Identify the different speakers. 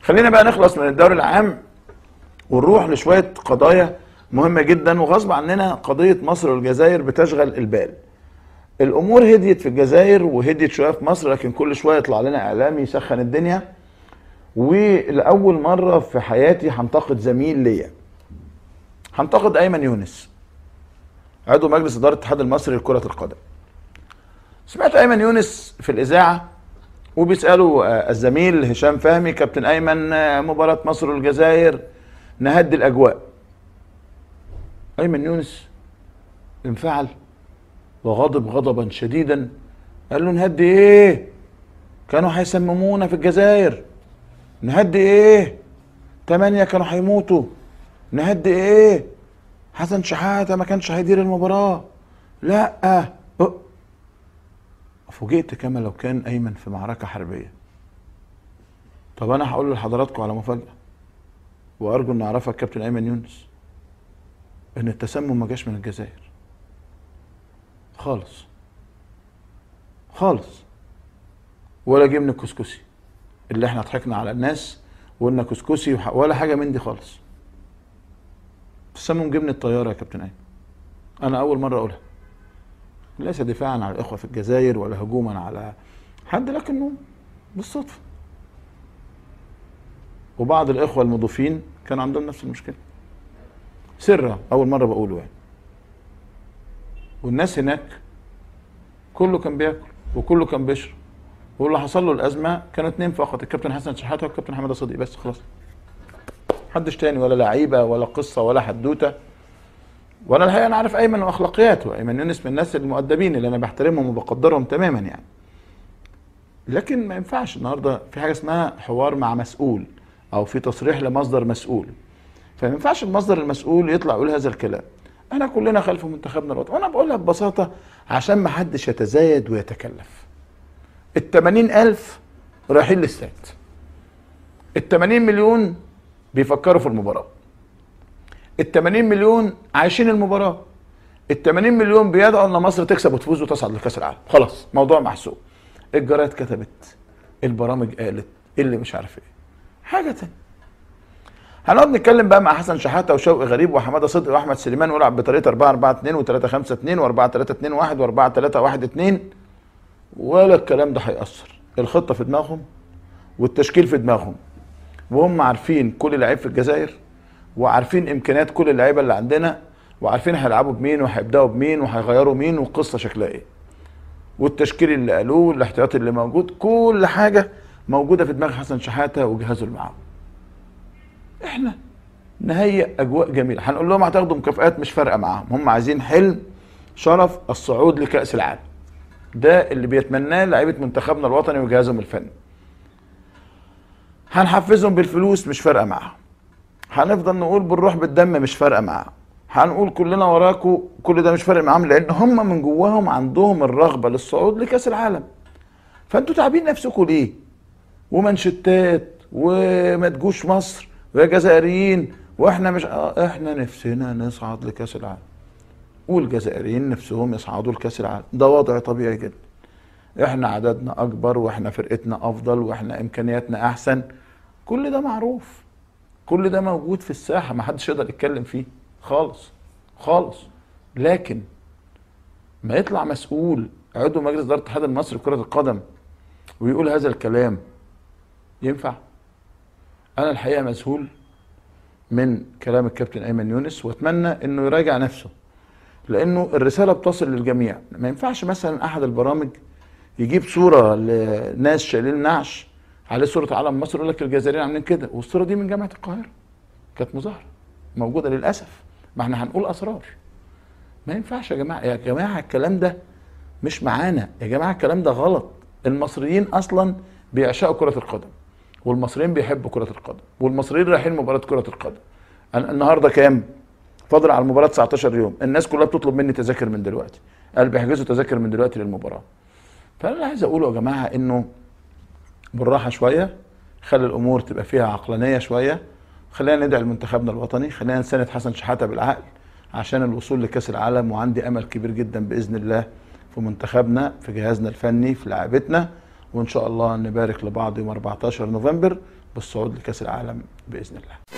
Speaker 1: خلينا بقى نخلص من الدوري العام ونروح لشويه قضايا مهمه جدا وغصب عننا قضيه مصر والجزائر بتشغل البال الامور هديت في الجزائر وهديت شويه في مصر لكن كل شويه يطلع لنا اعلامي يسخن الدنيا ولاول مره في حياتي هنتقد زميل ليا هنتقد ايمن يونس عضو مجلس اداره الاتحاد المصري لكره القدم سمعت ايمن يونس في الاذاعه وبيسالوا آه، الزميل هشام فهمي كابتن ايمن آه، مباراه مصر والجزائر نهدي الاجواء ايمن يونس انفعل وغضب غضبا شديدا قال له نهدي ايه كانوا هيسممونا في الجزائر نهدي ايه تمانية كانوا هيموتوا نهدي ايه حسن شحاتة ما كانش هيدير المباراة لا أه. فوجئت كما لو كان ايمن في معركة حربية طب انا هقول لحضراتكم على مفاجأة وارجو ان اعرفها الكابتن ايمن يونس ان التسمم ما جاش من الجزائر خالص خالص ولا جه من الكسكسي اللي احنا ضحكنا على الناس وقلنا كسكسي وح- ولا حاجه من دي خالص التسمم جه من الطياره يا كابتن ايمن انا اول مره اقولها ليس دفاعا عن الاخوه في الجزائر ولا هجوما على حد لكنه بالصدفه وبعض الاخوه المضيفين كان عندهم نفس المشكله سرة اول مره بقوله يعني والناس هناك كله كان بياكل وكله كان بيشرب واللي حصل له الازمه كانوا اتنين فقط الكابتن حسن شحاته والكابتن حماده صديق بس خلاص محدش تاني ولا لعيبه ولا قصه ولا حدوته وانا الحقيقه انا عارف ايمن واخلاقياته ايمن يونس من الناس المؤدبين اللي انا بحترمهم وبقدرهم تماما يعني لكن ما ينفعش النهارده في حاجه اسمها حوار مع مسؤول او في تصريح لمصدر مسؤول فما ينفعش المصدر المسؤول يطلع يقول هذا الكلام انا كلنا خلف منتخبنا الوطني وانا بقولها ببساطه عشان ما حدش يتزايد ويتكلف ال 80000 رايحين للاستاد ال 80 مليون بيفكروا في المباراه ال 80 مليون عايشين المباراه ال 80 مليون بيدعوا ان مصر تكسب وتفوز وتصعد لكاس العالم خلاص موضوع محسوب الجرايد كتبت البرامج قالت اللي مش عارف ايه حاجه تانية هنقعد نتكلم بقى مع حسن شحاته وشوقي غريب وحماده صدقي واحمد سليمان ونلعب بطريقه 4 4 2 و3 5 2 و4 3 2 1 و4 3 1 2 ولا الكلام ده هيأثر الخطه في دماغهم والتشكيل في دماغهم وهم عارفين كل لعيب في الجزائر وعارفين امكانيات كل اللعيبه اللي عندنا وعارفين هيلعبوا بمين وهيبداوا بمين وهيغيروا مين والقصه شكلها ايه والتشكيل اللي قالوه والاحتياطي اللي موجود كل حاجه موجوده في دماغ حسن شحاته وجهازه اللي معاه احنا نهيئ اجواء جميله هنقول لهم هتاخدوا مكافآت مش فارقه معاهم هم عايزين حلم شرف الصعود لكاس العالم ده اللي بيتمناه لعيبه منتخبنا الوطني وجهازهم الفني هنحفزهم بالفلوس مش فارقه معاهم هنفضل نقول بالروح بالدم مش فارقه معاهم هنقول كلنا وراكم كل ده مش فارق معاهم لان هم من جواهم عندهم الرغبه للصعود لكاس العالم فانتوا تعبين نفسكم ليه ومنشتات وما تجوش مصر ويا جزائريين واحنا مش آه احنا نفسنا نصعد لكاس العالم والجزائريين نفسهم يصعدوا لكاس العالم ده وضع طبيعي جدا احنا عددنا اكبر واحنا فرقتنا افضل واحنا امكانياتنا احسن كل ده معروف كل ده موجود في الساحه ما حدش يقدر يتكلم فيه خالص خالص لكن ما يطلع مسؤول عضو مجلس اداره الاتحاد المصري لكره القدم ويقول هذا الكلام ينفع انا الحقيقه مذهول من كلام الكابتن ايمن يونس واتمنى انه يراجع نفسه لانه الرساله بتصل للجميع ما ينفعش مثلا احد البرامج يجيب صوره لناس شايلين نعش عليه صوره علم مصر يقول لك الجزائريين عاملين كده والصوره دي من جامعه القاهره كانت مظاهره موجوده للاسف ما احنا هنقول اسرار ما ينفعش يا جماعه يا جماعه الكلام ده مش معانا يا جماعه الكلام ده غلط المصريين اصلا بيعشقوا كره القدم والمصريين بيحبوا كره القدم والمصريين رايحين مباراه كره القدم أنا النهارده كام فاضل على المباراه 19 يوم الناس كلها بتطلب مني تذاكر من دلوقتي قال بيحجزوا تذاكر من دلوقتي للمباراه فانا اللي عايز اقوله يا جماعه انه بالراحه شويه خلي الامور تبقى فيها عقلانيه شويه خلينا ندعي لمنتخبنا الوطني خلينا نساند حسن شحاته بالعقل عشان الوصول لكاس العالم وعندي امل كبير جدا باذن الله في منتخبنا في جهازنا الفني في لاعبتنا وان شاء الله نبارك لبعض يوم 14 نوفمبر بالصعود لكاس العالم باذن الله